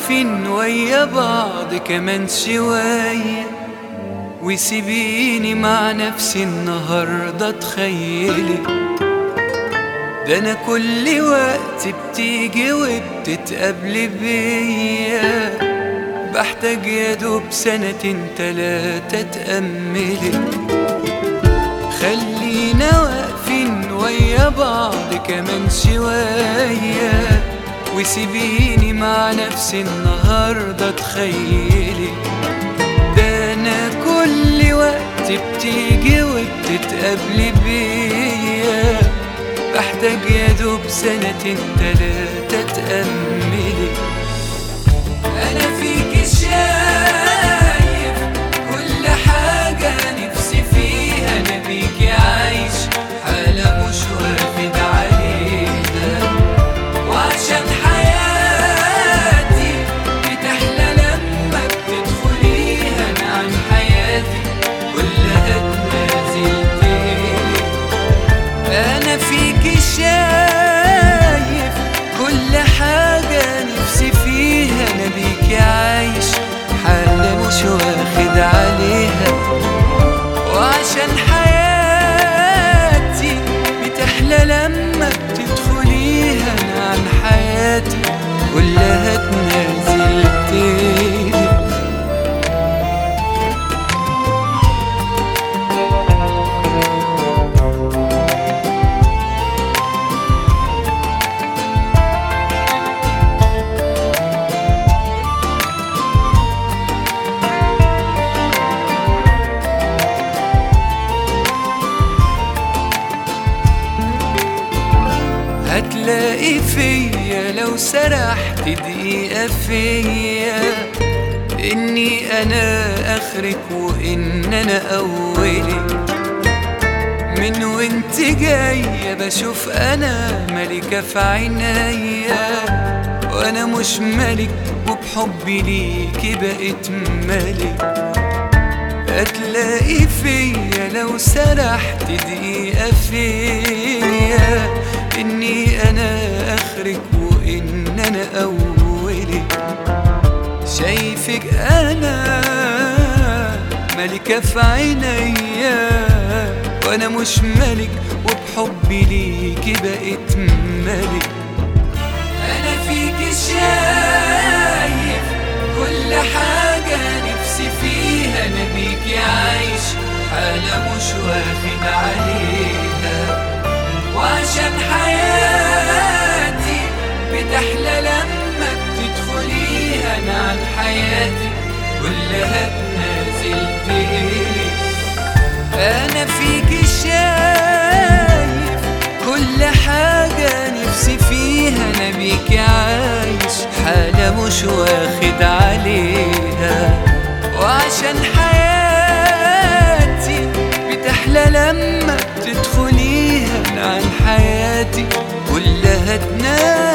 واقفين ويا بعض كمان شوية وسيبيني مع نفسي النهاردة تخيلي ده انا كل وقت بتيجي وبتتقابلي بيا بحتاج يا دوب سنتين تلاتة تأملي خلينا واقفين ويا بعض كمان شوية وسيبيني مع نفسي النهاردة تخيلي ده أنا كل وقت بتيجي وبتتقابلي بيا بحتاج يا دوب سنتين تلاتة تأملي أنا فيك شايف كل حاجة نفسي فيها أنا بيكي عايش حالة مش واخد عليها وعشان حياتي بتحلى لما بتدخليها أنا عن حياتي كلها اتنازلتلي أنا فيكي شايف كل حاجة نفسي فيها أنا بيكي عايش حالة مش واخد عليها وعشان حياتي بتحلى لما بتدخليها أنا عن حياتي كلها اتنازلتلي هتلاقي فيا لو سرحت دقيقة فيا إني أنا آخرك وإن أنا أولك من وانت جاية بشوف أنا ملكة في عينيا وأنا مش ملك وبحبي ليكي بقيت ملك هتلاقي فيا لو سرحت دقيقة فيا إني أنا آخرك وإن أنا أولك شايفك أنا ملكة في عينيا وأنا مش ملك وبحبي ليكي بقيت ملك أنا فيكي شايف كل حاجة نفسي فيها أنا بيكي عايش حالة مش واخد عليها وعشان حياتي بتحلى لما بتدخليها أنا عن حياتي كلها اتنازلتلي أنا فيكي شايف كل حاجة نفسي فيها أنا بيكي عايش حالة مش واخد عليها وعشان حياتي بتحلى لما بتدخليها أنا عن حياتي كلها تنام